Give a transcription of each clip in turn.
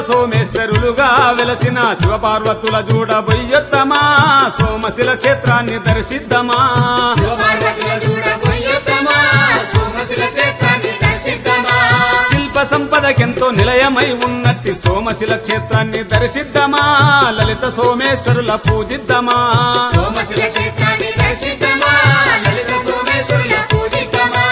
సోమేశ్వరులుగా వెలసిన శివపార్వతుల జూడ బొయ్యొత్తమా సోమశిల క్షేత్రాన్ని దర్శిద్దమా శివపార్వతుల చూడ పొయ్యొద్దమా సోమశిల క్షేత్రాన్ని దర్శిద్దామా శిల్ప సంపదకెంతో నిలయమై ఉన్నట్టి సోమశిల క్షేత్రాన్ని దర్శిద్దమా లలిత సోమేశ్వరుల పూజిద్దమా సోమశిల క్షేత్రాన్ని దర్శిద్దామా లలిత సోమేశ్వరుల పూజిద్దామా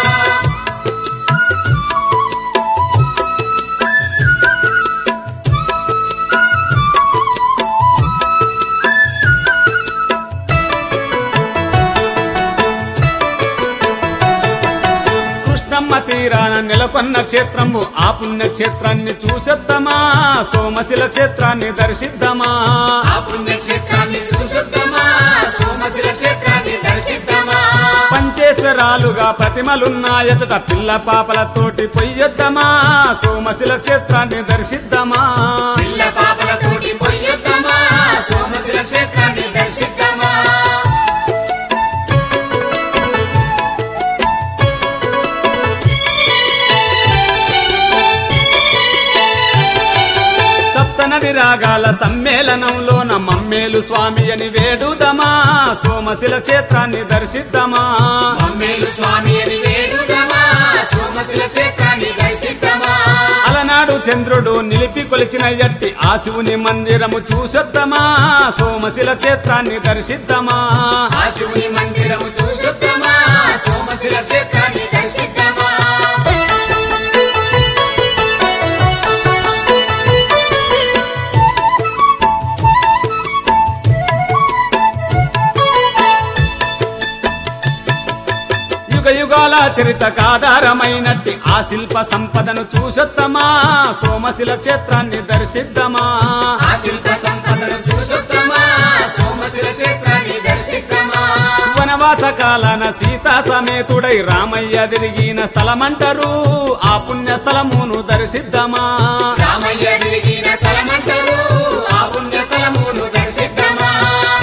కృష్ణమ్మ తీరాన నెలకొన్న క్షేత్రము ఆ పుణ్య క్షేత్రాన్ని చూసొద్దమా సోమశిల క్షేత్రాన్ని దర్శిద్దమా ఆ పుణ్యక్షేత్రాన్ని చూసుద్దామా సోమశిల క్షేత్రాన్ని దర్శిద్దామా పంచేశ్వరాలుగా ప్రతిమలున్నాయచట పిల్ల పాపలతోటి పొయ్యొద్దమా సోమశిల క్షేత్రాన్ని దర్శిద్దమా పిల్ల పాపలతోటి పొయ్యొద్దమా సోమశిల క్షేత్రాన్ని దర్శిద్దామా సప్తనది రాగాల సమ్మేళనంలోన మమ్మేలు స్వామి అని వేడుదమా సోమశిల క్షేత్రాన్ని దర్శిద్దమా మమ్మేలు స్వామి అని వేడుదమా సోమశిల క్షేత్రాన్ని దర్శిద్దామా అలనాడు చంద్రుడు నిలిపి కొలిచిన ఎట్టి ఆ శివుని మందిరము చూసొద్దమా సోమశిల క్షేత్రాన్ని దర్శిద్దమా ఆ శివుని మందిరము చూసుద్దామా సోమశిల క్షేత్రాన్ని దర్శిద్దామా యుగ యుగాల చరిత కాధారమైనట్టి ఆ శిల్ప సంపదను చూసొద్దమా సోమశిల క్షేత్రాన్ని దర్శిద్దమా ఆ శిల్ప సంపదను చూసుద్దామా సోమశిల క్షేత్రాన్ని దర్శిద్దామా వనవాస కాలాన సీతా సమేతుడై రామయ్య తిరిగిన స్థలమంటారు ఆ పుణ్య స్థలమును దర్శిద్దమా రామయ్య తిరిగిన స్థలమంటారు ఆ పుణ్య స్థలమును దర్శిద్దామా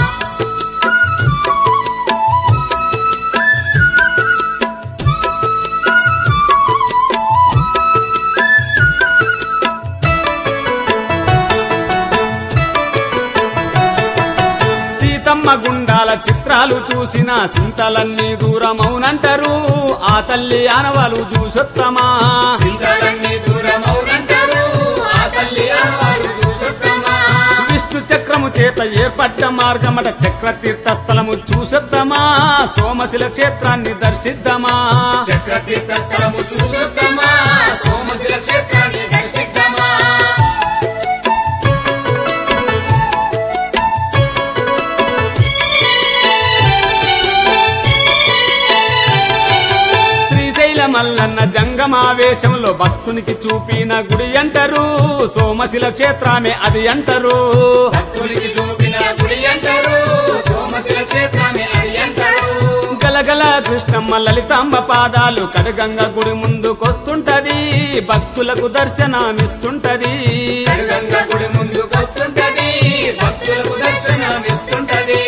సీతమ్మ గుండాల చిత్రాలు చూసిన సింతలన్నీ దూరమౌనంటారు ఆ తల్లి ఆనవాలు చూసొత్తమా సింగాలన్నీ దూరమౌనంటారు ఆ తల్లి ఆనవారు చూసుద్దామా విష్ణు చక్రము చేత ఏర్పడ్డ మార్గమట చక్ర తీర్థ స్థలము చూసొద్దమా సోమశిల క్షేత్రాన్ని దర్శిద్దమా చక్రతీర్థ స్థలము చూసుద్దామా సోమశిల క్షేత్రాన్ని దర్శిద్దామా శ్రీశైల మల్లన్న జంగమావేశంలో భక్తునికి చూపిన గుడి అంటారు సోమశిల క్షేత్రమే అది అంటారు భక్తునికి చూపిన గుడి అంటారు సోమశిల క్షేత్రాన్ని అది అంటారు గలగల కృష్ణమ్మ లలితాంబ పాదాలు కడగంగ గుడి ముందుకొస్తుంటది భక్తులకు దర్శనమిస్తుంటది కడుగంగ గుడి ముందుకొస్తుంటది భక్తులకు దర్శనం ఇస్తుంటది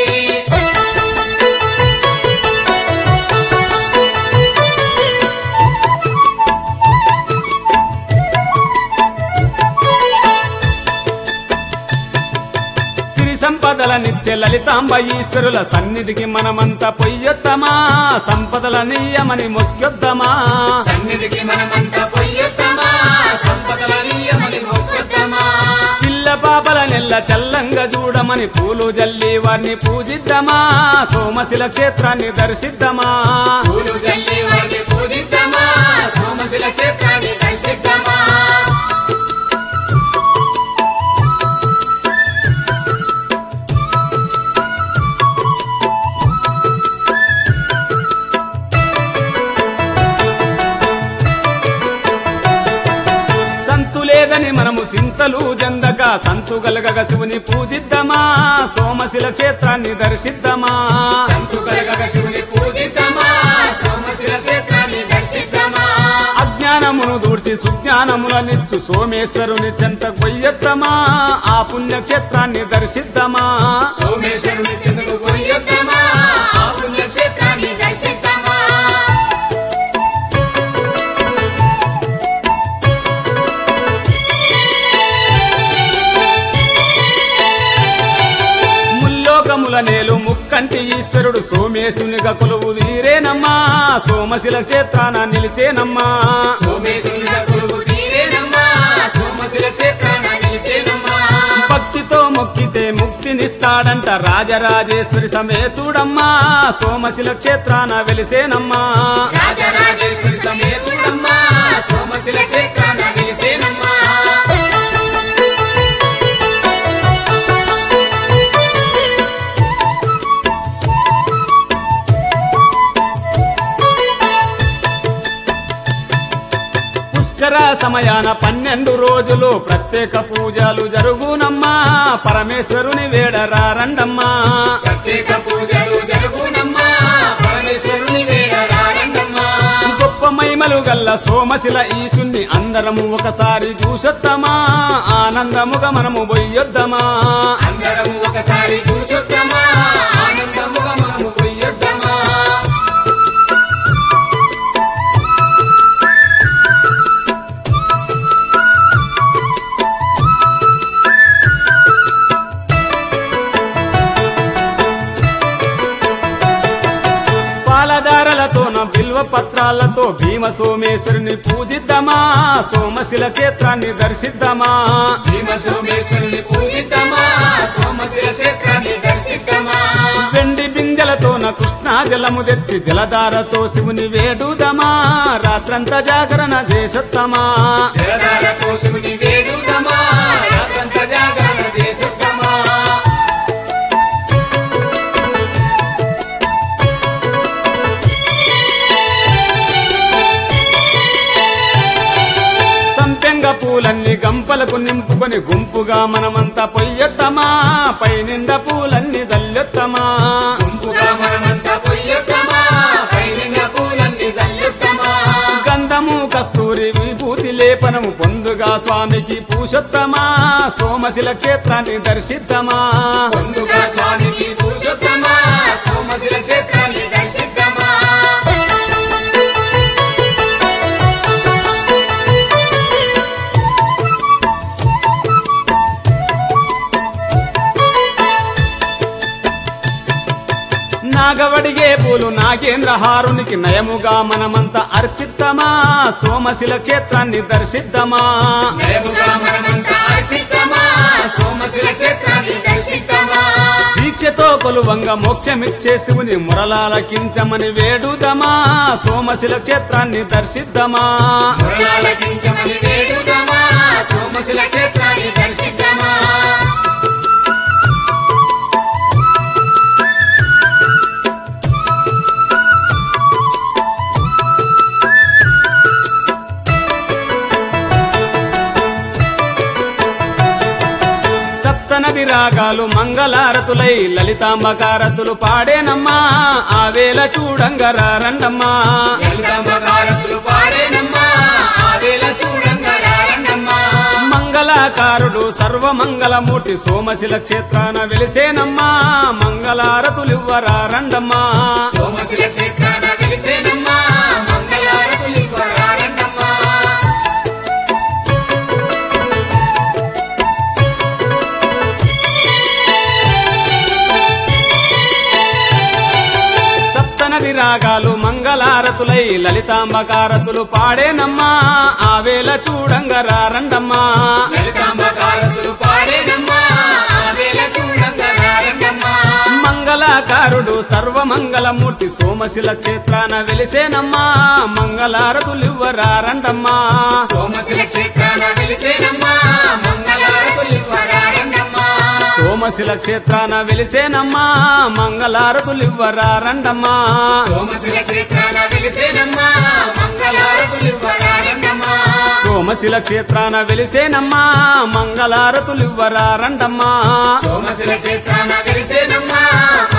సిరి సంపదలనిచ్చే లలితాంబ ఈశ్వరుల సన్నిధికి మనమంతా పొయ్యొత్తమా సంపదల నీయమని మొక్కొద్దమా సన్నిధికి మనమంతా పొయ్యొద్దమా సంపదల నీయమని మొక్కుద్దమా పిల్ల పాపల నెల్ల చల్లంగా చూడమని పూలు జల్లి వారిని పూజిద్దామా సోమశిల క్షేత్రాన్ని దర్శిద్దామా పూలు జల్లి వారిని పూజిద్దామా సోమశిల క్షేత్రాన్ని దర్శిద్దామా సంతు లేదని మనము సింతలు జందక సంతు గలగగ శివుని పూజిద్దామా సోమశిల క్షేత్రాన్ని దర్శిద్దామా సంతు కలగక శివుని పూజిద్దామా సోమశిల క్షేత్రాన్ని దర్శిద్దామా అజ్ఞానమును దూర్చి సుజ్ఞానములనిచ్చు సోమేశ్వరుని చెంత కొయ్యత్తమా ఆ పుణ్యక్షేత్రాన్ని దర్శిద్దామా సోమేశ్వరుని చెందుకు పొయ్యొద్దమా ఆ పుణ్యక్షేత్రాన్ని దర్శిద్దామా ముల్లోకముల నేలు ముక్కంటి ఈశ్వరుడు సోమేశునిగా కొలువు తీరేనమ్మా సోమశిల క్షేత్రాన నిలిచేనమ్మా సోమేశునిగా కొలువు తీరేనమ్మా సోమశిల క్షేత్రాన నిలిచేనమ్మా భక్తితో మొక్కితే ముక్తినిస్తాడంట రాజరాజేశ్వరి సమేతుడమ్మా సోమశిల క్షేత్రాన వెలిసేనమ్మా రాజరాజేశ్వరి సమేతుడమ్మా సోమశిల క్షేత్రాన నిలిసేనమ్మా పుష్కర సమయాన పన్నెండు రోజులు ప్రత్యేక పూజలు జరుగునమ్మా పరమేశ్వరుని వేడరారండమ్మా ప్రత్యేక పూజలు జరుగునమ్మా పరమేశ్వరుని వేడ రారండమ్మా గొప్ప మహిమలు గల్ల సోమశిల ఈశుణ్ణి అందరము ఒకసారి చూసొత్తమా ఆనందముగా మనము బొయ్యొద్దమా అందరము ఒకసారి చూసొద్దామా ఆనందముగా మనము పొయ్యొద్దామా పాలధారలతోన బిల్వ పత్రాలతో భీమ సోమేశ్వరుని పూజిద్దామా సోమశిల క్షేత్రాన్ని దర్శిద్దామా భీమ సోమేశ్వరుని పూజిద్దామా సోమశిల క్షేత్రాన్ని దర్శిద్దామా వెండి బిందెలతోన కృష్ణా జలము తెచ్చి జలధారతో శివుని వేడుదమా రాత్రంతా జాగరణ చేసొత్తమా జలధారతో శివుని వేడుదమా రాత్రంత జాగరణ చేసుద్దామా సంపెంగ పూలన్నీ గంపలకు నింపుకొని గుంపుగా మనమంతా పొయ్యొత్తమా పైనిండ పూలన్నీ జల్లెత్తమా గుంపుగా మనమంతా పొయ్యొద్దామా పైన పూలన్నీ జల్లుద్దామా గంధము కస్తూరి విభూతి లేపనము పొందుగా స్వామికి పూషొత్తమా సోమశిల క్షేత్రాన్ని దర్శిద్దామా ముందుగా స్వామికి పూజొద్దామా సోమశిల క్షేత్రాన్ని దర్శిద్దామా నాగవడిగే పూలు నాగేంద్ర హారునికి నయముగా మనమంతా అర్పిత్తమా సోమశిల క్షేత్రాన్ని దర్శిద్దామా నయముగా మనమంతా అర్పిద్దామా సోమశిల క్షేత్రాన్ని దర్శిద్దామా దీక్షతో కొలువంగ మోక్షమిచ్చే శివుని మురళాలకించమని వేడుదమా సోమశిల క్షేత్రాన్ని దర్శిద్దామా మురళాలకించమని వేడుదామా సోమశిల క్షేత్రాన్ని దర్శిద్దామా సప్తనది రాగాలు మంగళారతులై లలితాంబకారతులు పాడేనమ్మా ఆ వేళ చూడంగరారండమ్మా ఎల్లంబకారతులు పాడేనమ్మా ఆ వేళ చూడంగా రారండమ్మా మంగళాకారుడు సర్వమంగళమూర్తి సోమశిల క్షేత్రాన వెలిసేనమ్మా మంగళారతులివ్వరారండమ్మా సోమశిల క్షేత్రాన వెలిసేనమ్మా మంగళారతులు రారండమ్మా సప్తనది రాగాలు మంగళారతులై లలితాంబకారతులు పాడేనమ్మా ఆ వేళ చూడంగరారండమ్మా లలితాంబకారతులు పాడేనమ్మా ఆ వేళ చూడంగా రారండమ్మా మంగళాకారుడు సర్వమంగళమూర్తి సోమశిల క్షేత్రాన వెలిసేనమ్మా మంగళారతులివ్వరారండమ్మా సోమశిల క్షేత్రాన వెలిసేనమ్మా మంగళారతులు రారండమ్మా సోమశిల క్షేత్రాన వెలిసేనమ్మా మంగళారతులివ్వరారండమ్మా సోమశిల క్షేత్రాన వెలిసేనమ్మా మంగళారతులు రారండమ్మా సోమశిల క్షేత్రాన వెలిసేనమ్మా మంగళారతులివ్వరారండమ్మా సోమశిల క్షేత్రాన వెలిసేనమ్మా